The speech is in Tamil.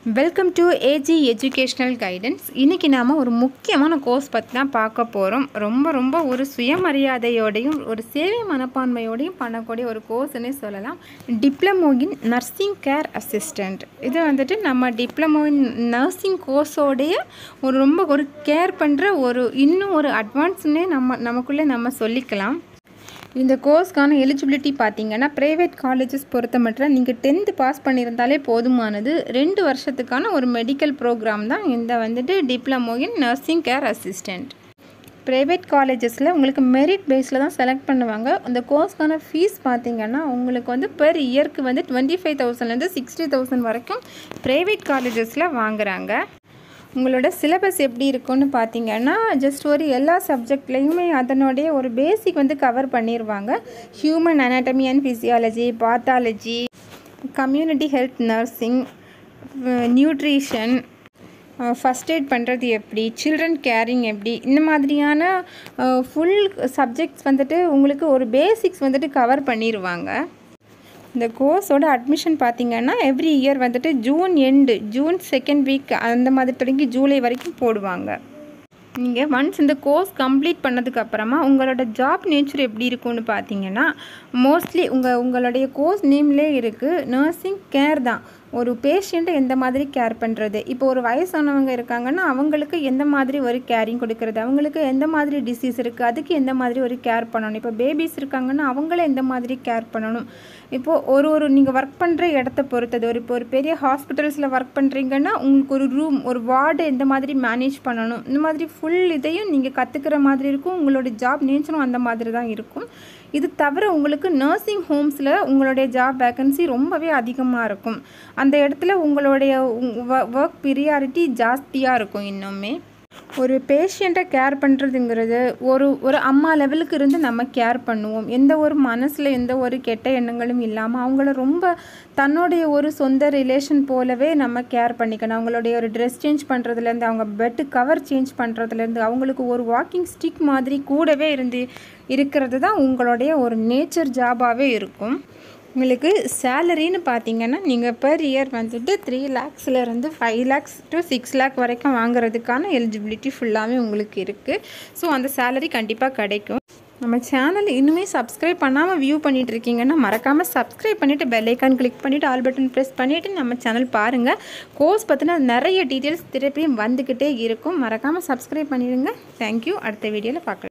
welcome to AG educational guidance இன்றைக்கி நாம் ஒரு முக்கியமான கோர்ஸ் பற்றி தான் பார்க்க போகிறோம் ரொம்ப ரொம்ப ஒரு சுயமரியாதையோடையும் ஒரு சேவை மனப்பான்மையோடையும் பண்ணக்கூடிய ஒரு கோர்ஸ்னே சொல்லலாம் diploma in nursing care assistant இது வந்துட்டு நம்ம டிப்ளமோ இன் நர்சிங் கோர்ஸோடைய ஒரு ரொம்ப ஒரு கேர் பண்ணுற ஒரு இன்னும் ஒரு அட்வான்ஸ்னே நம்ம நமக்குள்ளே நம்ம சொல்லிக்கலாம் இந்த கோர்ஸ்க்கான எலிஜிபிலிட்டி பார்த்தீங்கன்னா ப்ரைவேட் காலேஜஸ் பொறுத்த மட்டும் நீங்கள் டென்த்து பாஸ் பண்ணியிருந்தாலே போதுமானது ரெண்டு வருஷத்துக்கான ஒரு மெடிக்கல் ப்ரோக்ராம் தான் இந்த வந்துட்டு diploma in nursing care assistant private காலேஜஸில் உங்களுக்கு மெரிட் பேஸில் தான் செலக்ட் பண்ணுவாங்க அந்த கோர்ஸ்க்கான ஃபீஸ் பார்த்தீங்கன்னா உங்களுக்கு வந்து பெர் இயர்க்கு வந்து டுவெண்ட்டி ஃபைவ் தௌசண்ட்லேருந்து சிக்ஸ்டி தௌசண்ட் வரைக்கும் ப்ரைவேட் காலேஜஸில் வாங்குறாங்க உங்களோட சிலபஸ் எப்படி இருக்கும்னு பார்த்தீங்கன்னா ஜஸ்ட் ஒரு எல்லா சப்ஜெக்ட்லேயுமே அதனுடைய ஒரு பேசிக் வந்து கவர் பண்ணிடுவாங்க human anatomy and physiology pathology community health nursing nutrition first aid பண்ணுறது எப்படி சில்ட்ரன் கேரிங் எப்படி இந்த மாதிரியான ஃபுல் சப்ஜெக்ட்ஸ் வந்துட்டு உங்களுக்கு ஒரு பேசிக்ஸ் வந்துட்டு கவர் பண்ணிடுவாங்க இந்த கோர்ஸோட அட்மிஷன் பார்த்தீங்கன்னா எவ்ரி இயர் வந்துட்டு June end June second week அந்த மாதிரி தொடங்கி ஜூலை வரைக்கும் போடுவாங்க நீங்கள் ஒன்ஸ் இந்த கோர்ஸ் கம்ப்ளீட் பண்ணதுக்கு அப்புறமா உங்களோட ஜாப் நேச்சர் எப்படி இருக்கும்னு பார்த்தீங்கன்னா மோஸ்ட்லி உங்கள் உங்களுடைய கோர்ஸ் நேம்லேயே இருக்குது நர்சிங் கேர் தான் ஒரு பேஷண்ட்டை எந்த மாதிரி கேர் பண்ணுறது இப்போ ஒரு வயசானவங்க இருக்காங்கன்னா அவங்களுக்கு எந்த மாதிரி ஒரு கேரிங் கொடுக்கறது அவங்களுக்கு எந்த மாதிரி டிசீஸ் இருக்குது அதுக்கு எந்த மாதிரி ஒரு கேர் பண்ணணும் இப்போ பேபிஸ் இருக்காங்கன்னா அவங்கள எந்த மாதிரி கேர் பண்ணணும் இப்போது ஒரு ஒரு நீங்கள் ஒர்க் பண்ணுற இடத்த பொறுத்தது ஒரு இப்போ ஒரு பெரிய ஹாஸ்பிட்டல்ஸில் ஒர்க் பண்ணுறீங்கன்னா உங்களுக்கு ஒரு ரூம் ஒரு வார்டு எந்த மாதிரி மேனேஜ் பண்ணணும் இந்த மாதிரி ஃபுல் இதையும் நீங்கள் கற்றுக்கிற மாதிரி இருக்கும் உங்களோட ஜாப் நேச்சரும் அந்த மாதிரி தான் இருக்கும் இது தவிர உங்களுக்கு நர்சிங் ஹோம்ஸில் உங்களுடைய ஜாப் வேக்கன்சி ரொம்பவே அதிகமாக இருக்கும் அந்த இடத்துல உங்களுடைய ஒர்க் பிரியாரிட்டி ஜாஸ்தியாக இருக்கும் இன்னுமே ஒரு பேஷண்ட்டை கேர் பண்ணுறதுங்கிறது ஒரு ஒரு அம்மா லெவலுக்கு இருந்து நம்ம கேர் பண்ணுவோம் எந்த ஒரு மனசில் எந்த ஒரு கெட்ட எண்ணங்களும் இல்லாமல் அவங்கள ரொம்ப தன்னுடைய ஒரு சொந்த ரிலேஷன் போலவே நம்ம கேர் பண்ணிக்கணும் அவங்களுடைய ஒரு ட்ரெஸ் சேஞ்ச் பண்ணுறதுலேருந்து அவங்க பெட்டு கவர் சேஞ்ச் பண்ணுறதுலேருந்து அவங்களுக்கு ஒரு வாக்கிங் ஸ்டிக் மாதிரி கூடவே இருந்து இருக்கிறது தான் உங்களுடைய ஒரு நேச்சர் ஜாபாகவே இருக்கும் உங்களுக்கு சேலரின்னு பார்த்தீங்கன்னா நீங்கள் பெர் இயர் வந்துட்டு த்ரீ லேக்ஸ்லேருந்து five lakhs to six lakh வரைக்கும் வாங்குறதுக்கான எலிஜிபிலிட்டி ஃபுல்லாகவே உங்களுக்கு இருக்குது ஸோ அந்த சேலரி கண்டிப்பாக கிடைக்கும் நம்ம சேனல் இன்னுமே சப்ஸ்கிரைப் பண்ணாமல் வியூ பண்ணிகிட்டு இருக்கீங்கன்னா மறக்காமல் சப்ஸ்கிரைப் பண்ணிவிட்டு பெல் ஐக்கான் கிளிக் பண்ணிவிட்டு ஆல் பட்டன் ப்ரெஸ் பண்ணிவிட்டு நம்ம சேனல் பாருங்கள் கோர்ஸ் பற்றின நிறைய டீட்டெயில்ஸ் திருப்பியும் வந்துக்கிட்டே இருக்கும் மறக்காமல் சப்ஸ்கிரைப் பண்ணிடுங்க தேங்க்யூ அடுத்த வீடியோவில் பார்க்கலாம்